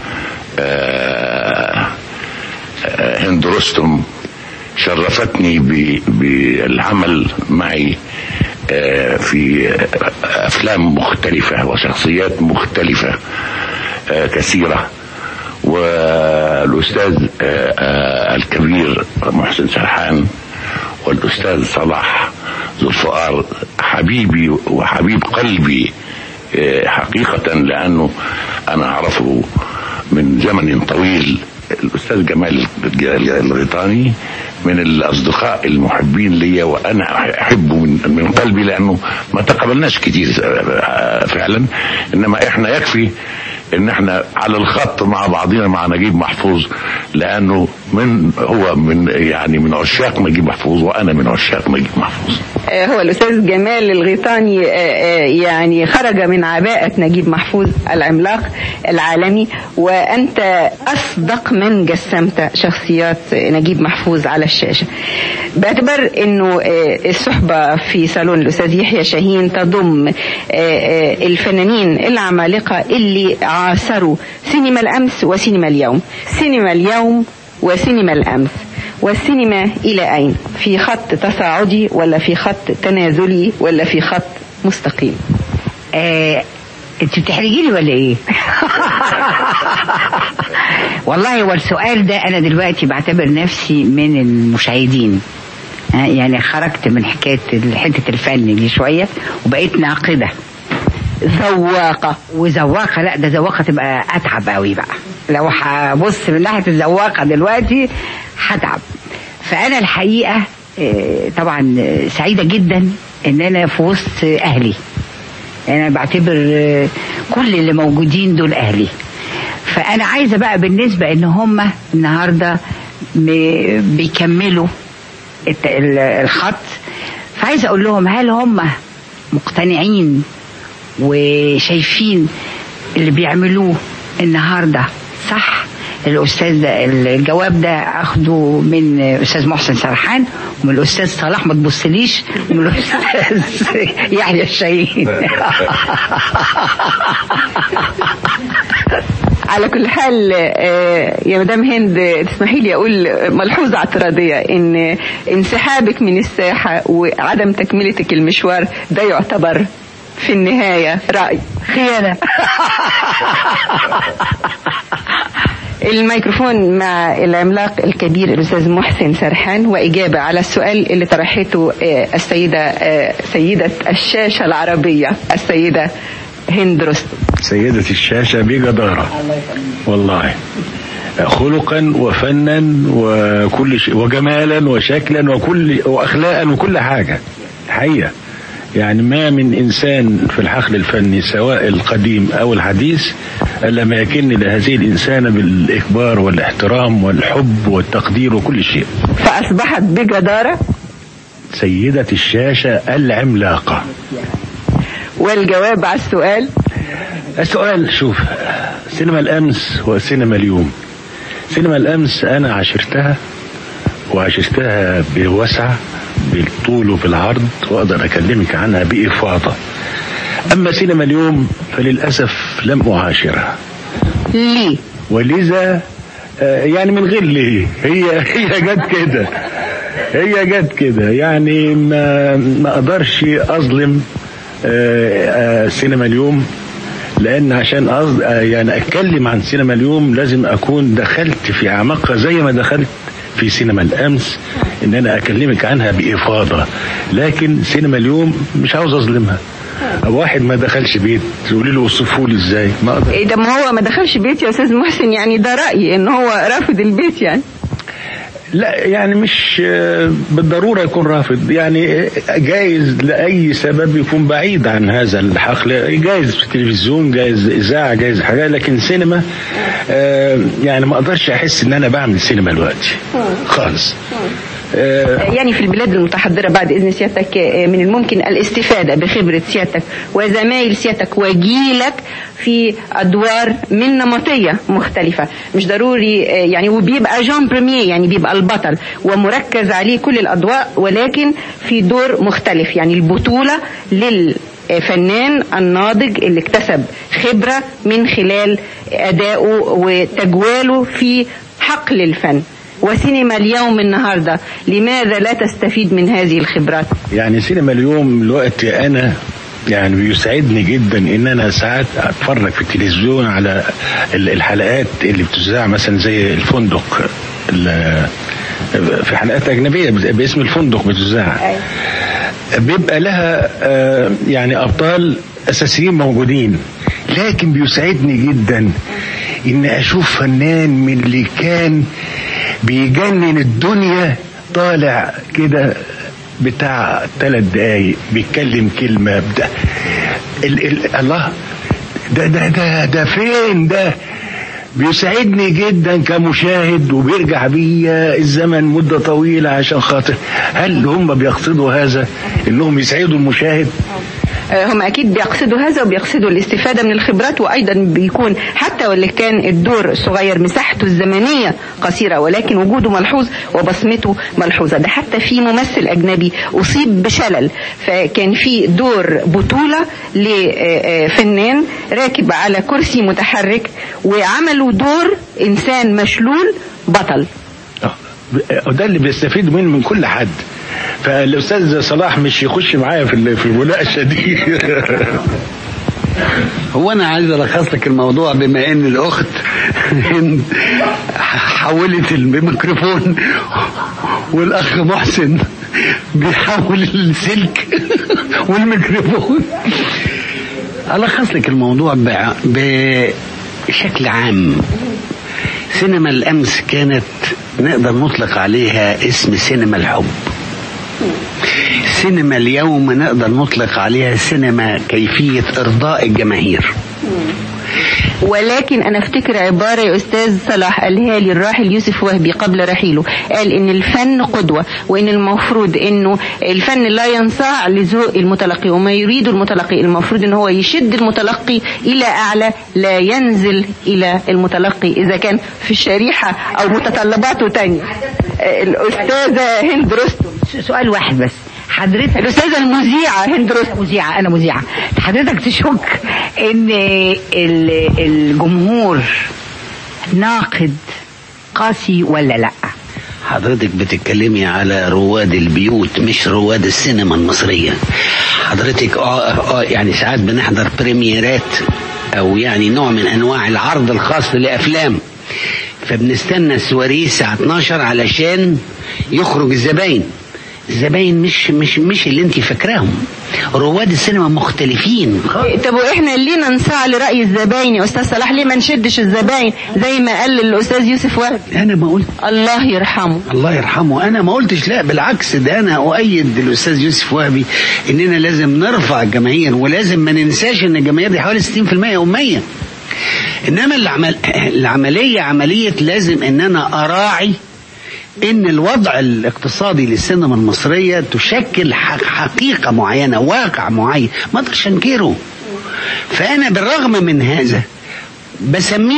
آه، آه، هند رستم شرفتني ب- بالعمل معي آه، في أفلام مختلفة وشخصيات مختلفة آه، كثيرة والأستاذ آه، آه، الكبير محسن سرحان والأستاذ صلاح ذو الفقار حبيبي وحبيب قلبي آه، حقيقة لأنه أنا أعرفه من زمن طويل الأستاذ جمال الغيطاني من الأصدقاء المحبين لي وأنا أحبه من, من قلبي لأنه ما تقابلناش كتير آه، فعلا إنما إحنا يكفي ان احنا على الخط مع بعضنا مع نجيب محفوظ لانه من هو من يعني من عشاق نجيب محفوظ وانا من عشاق نجيب محفوظ آه، هو الأستاذ جمال الغيطاني آه، آه، يعني خرج من عباءة نجيب محفوظ العملاق العالمي وأنت أصدق من جسمت شخصيات نجيب محفوظ على الشاشة باعتبار أنه آه، الصحبة في صالون الأستاذ يحيى شاهين تضم آه، آه، الفنانين العمالقة اللي عاصروا سينما الأمس وسينما اليوم سينما اليوم وسينما الأمس والسينما إلى أين؟ في خط تصاعدي ولا في خط تنازلي ولا في خط مستقيم؟ آه، انت بتحرجيني ولا ايه؟ والله هو السؤال ده انا دلوقتي بعتبر نفسي من المشاهدين آه، يعني خرجت من حكايه حته الفن دي شويه وبقيت ناقده ذواقه وذواقه لا ده ذواقه تبقى اتعب قوي بقى لو هبص من ناحيه الذواقه دلوقتي هتعب فانا الحقيقه آه، طبعا آه، سعيده جدا ان انا في وسط اهلي انا بعتبر آه، كل اللي موجودين دول اهلي فانا عايزه بقى بالنسبه ان هم النهارده م- بيكملوا الت- ال- الخط فعايزه اقول لهم هل هم مقتنعين وشايفين اللي بيعملوه النهارده صح الاستاذ ده الجواب ده اخده من استاذ محسن سرحان ومن الاستاذ صلاح ما تبصليش ومن الاستاذ يحيى الشاهين على كل حال آه، يا مدام هند تسمحي لي اقول ملحوظه اعتراضيه ان انسحابك من الساحه وعدم تكملتك المشوار ده يعتبر في النهايه راي خيانه الميكروفون مع العملاق الكبير الاستاذ محسن سرحان واجابه على السؤال اللي طرحته آه، السيده آه، سيده الشاشه العربيه السيده هند رستم سيدة الشاشة بجدارة والله خلقا وفنا وكل شيء وجمالا وشكلا وكل واخلاقا وكل حاجه الحقيقه يعني ما من انسان في الحقل الفني سواء القديم او الحديث الا ما يكن لهذه الانسانه بالاكبار والاحترام والحب والتقدير وكل شيء فاصبحت بجداره سيده الشاشه العملاقه والجواب على السؤال السؤال شوف سينما الامس وسينما اليوم سينما الامس انا عشرتها وعشرتها بوسع بالطول وبالعرض واقدر اكلمك عنها بافاضه اما سينما اليوم فللاسف لم اعاشرها ليه ولذا آه، يعني من غير ليه هي هي جت كده هي جت كده يعني ما ما اقدرش اظلم آه، آه، سينما اليوم لان عشان أصد... آه، يعني اتكلم عن سينما اليوم لازم اكون دخلت في اعماقها زي ما دخلت في سينما الامس ان انا اكلمك عنها بافاضه لكن سينما اليوم مش عاوز اظلمها واحد ما دخلش بيت تقولي له وصفوا لي ازاي ما اقدر إيه ده ما هو ما دخلش بيت يا استاذ محسن يعني ده رايي ان هو رافض البيت يعني لا يعني مش آه، بالضرورة يكون رافض يعني آه، جايز لأي سبب يكون بعيد عن هذا الحقل جايز في التلفزيون جايز إذاعة جايز حاجة لكن سينما آه، يعني ما أقدرش أحس إن أنا بعمل سينما دلوقتي خالص آه، يعني في البلاد المتحضرة بعد إذن سيادتك آه، من الممكن الاستفادة بخبرة سيادتك وزمايل سيادتك وجيلك في أدوار من نمطية مختلفة مش ضروري آه، يعني وبيبقى جون بريمير يعني بيبقى البطل ومركز عليه كل الأضواء ولكن في دور مختلف يعني البطولة لل فنان الناضج اللي اكتسب خبرة من خلال أدائه وتجواله في حقل الفن وسينما اليوم النهاردة لماذا لا تستفيد من هذه الخبرات يعني سينما اليوم الوقت أنا يعني بيسعدني جدا ان انا ساعات اتفرج في التلفزيون على ال- الحلقات اللي بتذاع مثلا زي الفندق ال- في حلقات اجنبيه باسم الفندق بتذاع بيبقى لها آه، يعني ابطال اساسيين موجودين لكن بيسعدني جدا ان اشوف فنان من اللي كان بيجنن الدنيا طالع كده بتاع ثلاث دقايق بيتكلم كلمة بدا ال ال الله ده ده ده ده فين ده بيسعدني جدا كمشاهد وبيرجع بيا الزمن مدة طويلة عشان خاطر هل هم بيقصدوا هذا انهم يسعدوا المشاهد آه، هم اكيد بيقصدوا هذا وبيقصدوا الاستفاده من الخبرات وايضا بيكون حتى واللي كان الدور صغير مساحته الزمنيه قصيره ولكن وجوده ملحوظ وبصمته ملحوظه ده حتى في ممثل اجنبي اصيب بشلل فكان في دور بطوله لفنان راكب على كرسي متحرك وعملوا دور انسان مشلول بطل وده اللي بيستفيد منه من كل حد فالاستاذ صلاح مش يخش معايا في ال- في المناقشه دي هو انا عايز الخص لك الموضوع بما ان الاخت هند حولت الميكروفون والاخ محسن بيحول السلك والميكروفون الخص لك الموضوع بع- بشكل عام سينما الامس كانت نقدر نطلق عليها اسم سينما الحب سينما اليوم نقدر نطلق عليها سينما كيفية إرضاء الجماهير ولكن انا افتكر عباره يا استاذ صلاح قالها لي الراحل يوسف وهبي قبل رحيله قال ان الفن قدوه وان المفروض انه الفن لا ينصاع لذوق المتلقي وما يريد المتلقي المفروض ان هو يشد المتلقي الى اعلى لا ينزل الى المتلقي اذا كان في الشريحه او متطلباته تانية الاستاذه هند رستم سؤال واحد بس حضرتك الاستاذه المذيعه هند رستم مذيعه انا مذيعه حضرتك تشك ان ال- الجمهور ناقد قاسي ولا لا حضرتك بتتكلمي على رواد البيوت مش رواد السينما المصرية حضرتك آه آه يعني ساعات بنحضر بريميرات او يعني نوع من انواع العرض الخاص لافلام فبنستنى السواريه الساعة 12 علشان يخرج الزباين الزباين مش مش مش اللي انت فاكراهم رواد السينما مختلفين طب واحنا ليه ننصاع لراي الزباين يا استاذ صلاح ليه ما نشدش الزباين زي ما قال الاستاذ يوسف وهبي انا ما قلت الله يرحمه الله يرحمه انا ما قلتش لا بالعكس ده انا اؤيد الاستاذ يوسف وهبي اننا لازم نرفع الجماهير ولازم ما ننساش ان الجماهير دي حوالي 60% اميه انما العمل العمليه عمليه لازم ان انا اراعي ان الوضع الاقتصادي للسينما المصريه تشكل حق- حقيقه معينه واقع معين ما اقدرش انكره فانا بالرغم من هذا بسميه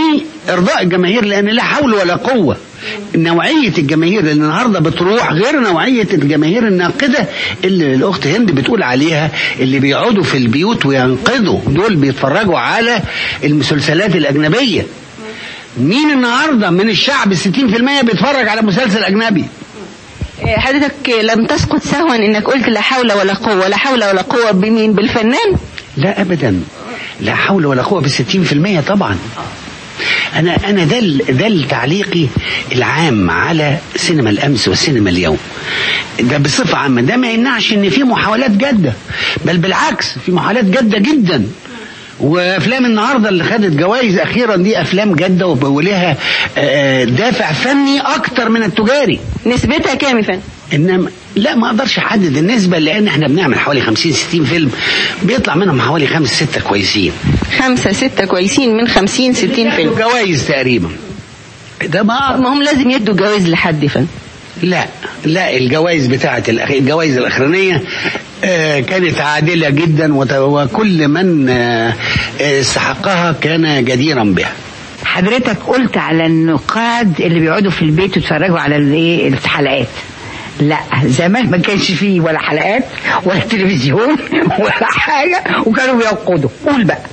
ارضاء الجماهير لان لا حول ولا قوه نوعيه الجماهير اللي النهارده بتروح غير نوعيه الجماهير الناقده اللي الاخت هند بتقول عليها اللي بيقعدوا في البيوت وينقضوا دول بيتفرجوا على المسلسلات الاجنبيه مين النهارده من الشعب 60% بيتفرج على مسلسل اجنبي آه، حضرتك لم تسقط سهوا انك قلت لا حول ولا قوة لا حول ولا قوة بمين بالفنان لا ابدا لا حول ولا قوه بالستين في المية طبعا انا انا ده ال- ده التعليقي العام على سينما الامس والسينما اليوم ده بصفه عامه ده ما يمنعش ان في محاولات جاده بل بالعكس في محاولات جاده جدا وافلام النهارده اللي خدت جوائز اخيرا دي افلام جاده وب- ولها آه، دافع فني اكتر من التجاري نسبتها كام يا فندم؟ انما لا ما اقدرش احدد النسبه لان احنا بنعمل حوالي 50 60 فيلم بيطلع منهم حوالي خمس ستة كويسين خمسة ستة كويسين من خمسين ستين فيلم جوائز تقريبا ده ما ما هم لازم يدوا جوائز لحد يا فندم لا لا الجوائز بتاعت الأخ... الجوائز الاخرانيه آه، كانت عادله جدا وت- وكل من آه، آه، استحقها كان جديرا بها حضرتك قلت على النقاد اللي بيقعدوا في البيت يتفرجوا على الايه الحلقات لا زمان ما كانش فيه ولا حلقات ولا تلفزيون ولا حاجه وكانوا بينقضوا قول بقى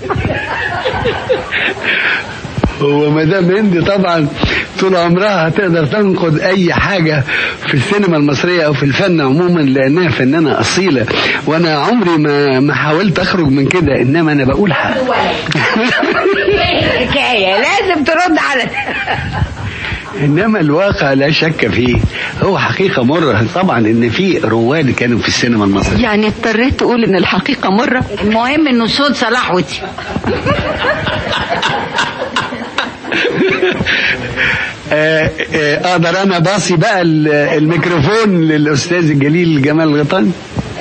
هو مدام هند طبعا طول عمرها هتقدر تنقد اي حاجه في السينما المصريه او في الفن عموما لانها فنانه اصيله وانا عمري ما ما حاولت اخرج من كده انما انا بقول حق حكايه لازم ترد على انما الواقع لا شك فيه هو حقيقه مره طبعا ان في رواد كانوا في السينما المصريه يعني اضطريت تقول ان الحقيقة مرة المهم انه صوت صلاح وتي آه، آه، اقدر انا باصي بقى ال- الميكروفون للاستاذ الجليل جمال الغيطاني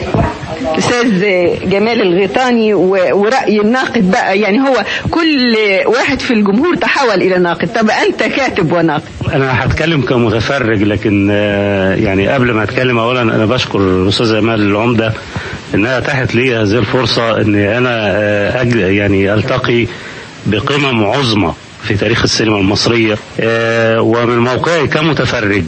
استاذ جمال الغيطاني و- ورأي الناقد بقى يعني هو كل واحد في الجمهور تحول الى ناقد طب انت كاتب وناقد انا هتكلم كمتفرج لكن آه، يعني قبل ما اتكلم اولا انا بشكر الاستاذ جمال العمده انها اتاحت لي هذه الفرصه ان انا آه، أج- يعني التقي بقمم عظمى في تاريخ السينما المصريه آه، ومن موقعي كمتفرج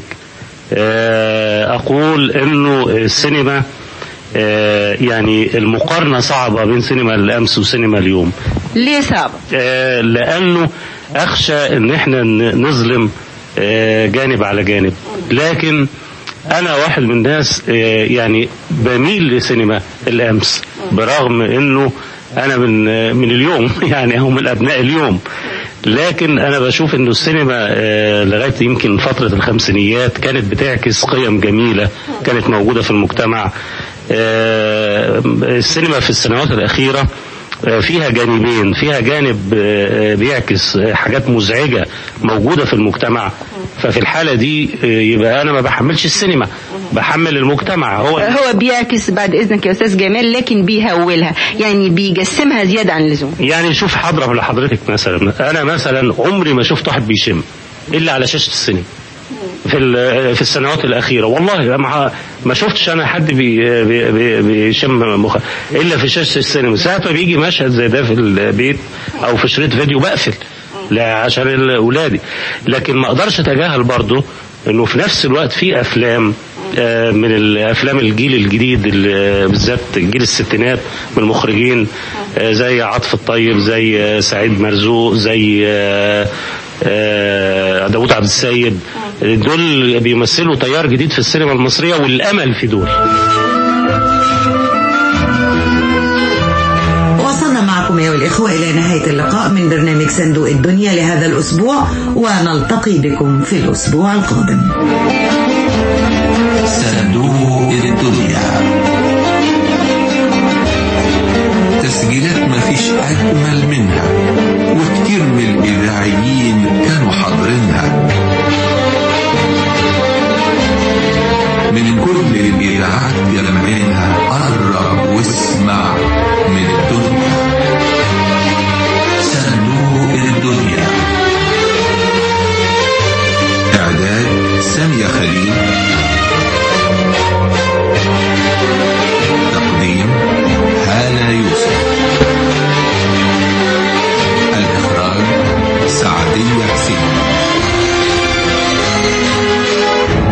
آه، اقول انه السينما آه، يعني المقارنه صعبه بين سينما الامس وسينما اليوم ليه صعب آه، لانه اخشى ان احنا ن- نظلم آه، جانب على جانب لكن انا واحد من الناس آه، يعني بميل لسينما الامس برغم انه انا من آه، من اليوم يعني او من ابناء اليوم لكن انا بشوف انه السينما آه، لغايه يمكن فتره الخمسينيات كانت بتعكس قيم جميله كانت موجوده في المجتمع آه، السينما في السنوات الاخيره فيها جانبين فيها جانب آه، بيعكس حاجات مزعجة موجودة في المجتمع ففي الحالة دي آه، يبقى أنا ما بحملش السينما بحمل المجتمع هو هو بيعكس بعد اذنك يا استاذ جمال لكن بيهولها يعني بيجسمها زيادة عن اللزوم يعني شوف هضرب لحضرتك مثلا أنا مثلا عمري ما شفت واحد بيشم إلا على شاشة السينما في ال- في السنوات الأخيرة والله ما ما شفتش أنا حد بي بي بي بيشم مخ إلا في شاشة السينما ساعة ما بيجي مشهد زي ده في البيت أو في شريط فيديو بقفل لا عشان أولادي لكن ما أقدرش أتجاهل برضه إنه في نفس الوقت في أفلام آه، من الافلام الجيل الجديد اللي- بالذات جيل الستينات من المخرجين آه، زي عاطف الطيب زي آه، سعيد مرزوق زي آه، آه، داوود عبد السيد دول بيمثلوا تيار جديد في السينما المصريه والامل في دول وصلنا معكم أيها الإخوة إلى نهاية اللقاء من برنامج صندوق الدنيا لهذا الأسبوع ونلتقي بكم في الأسبوع القادم صندوق الدنيا تسجيلات مفيش أجمل منها وكتير من الإذاعيين كانوا حاضرينها من كل الإذاعات جمعينها قرب واسمع من الدنيا صندوق الدنيا إعداد سامية خليل